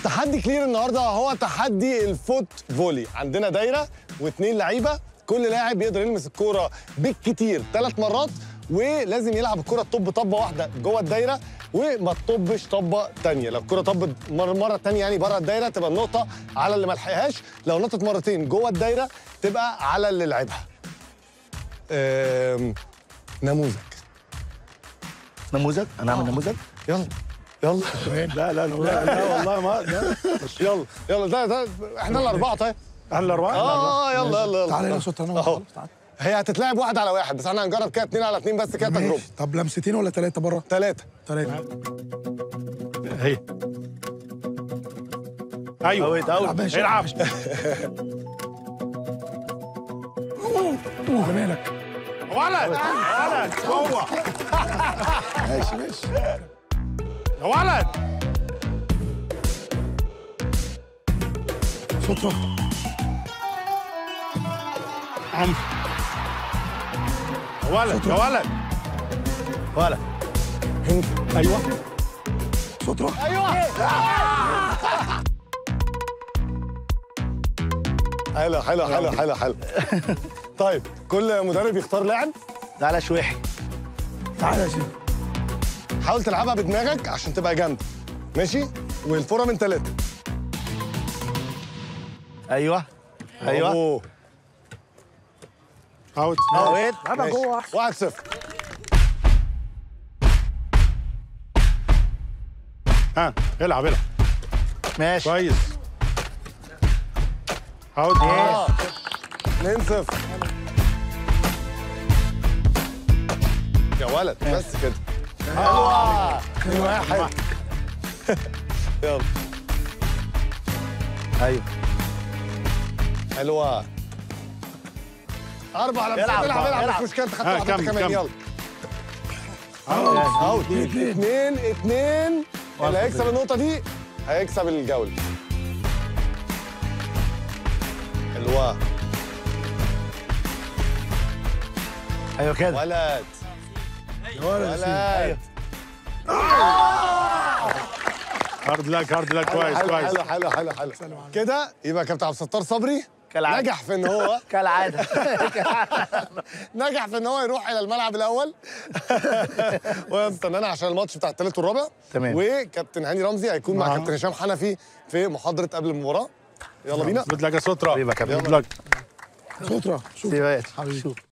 تحدي كلير النهارده هو تحدي الفوت فولي عندنا دايره واثنين لعيبه كل لاعب يقدر يلمس الكوره بالكتير ثلاث مرات ولازم يلعب الكوره تطب طبه واحده جوه الدايره وما تطبش طبه تانية لو الكوره طبت مره مره تانية يعني بره الدايره تبقى النقطه على اللي ما لحقهاش لو نطت مرتين جوه الدايره تبقى على اللي لعبها أم... نموذج نموذج انا اعمل نموذج يلا يلا لا لا لا لا والله ما لا. يلا يلا ده ده احنا الاربعه طيب احنا الاربعه اه يلا يلا يلا تعالى يا صوت انا أهو. خلاص تعالى هي هتتلعب واحد على واحد بس احنا هنجرب كده اتنين على اتنين بس كده تجربه ماشي. طب لمستين ولا ثلاثة بره؟ ثلاثة ثلاثة هي ايوه اوت اوت العب ماشي العب اوه جمالك ولد ولد جوه ماشي ماشي يا ولد سترة عنف يا ولد يا ولد ولا ايوه سترة حلو حلو حلو حلو حلو طيب كل مدرب يختار لاعب تعالى شويحي تعالى يا سيدي حاول تلعبها بدماغك عشان تبقى جامده ماشي والفوره من ثلاثة ايوه ايوه أوه. اوت اوت لعبها جوه ماشي. واحد صفر ها العب العب ماشي كويس اوت اه 2 0 يا ولد بس كده حلوة 2 1 يلا ايوه حلوة أربع لمسات العب العب بقى، العب العب. مش مشكلة أنت خدت ها، واحدة أنت كمل، كمان كمل. يلا اوت اثنين اثنين اللي هيكسب النقطة دي هيكسب الجولة حلوة ايوه كده ولد ولد هارد لك هارد لك كويس حلو كويس حلو حلو حلو حلو كده يبقى كابتن عبد الستار صبري كالعادة. نجح في ان هو كالعاده نجح في ان هو يروح الى الملعب الاول ويستنانا عشان الماتش بتاع الثالث والرابع تمام. وكابتن هاني رمزي هيكون مع آه. كابتن هشام حنفي في محاضره قبل المباراه يلا بينا جود لك يا سترة حبيبي يا كابتن. جود لك سترة شوف سيبات حبيبي. شوف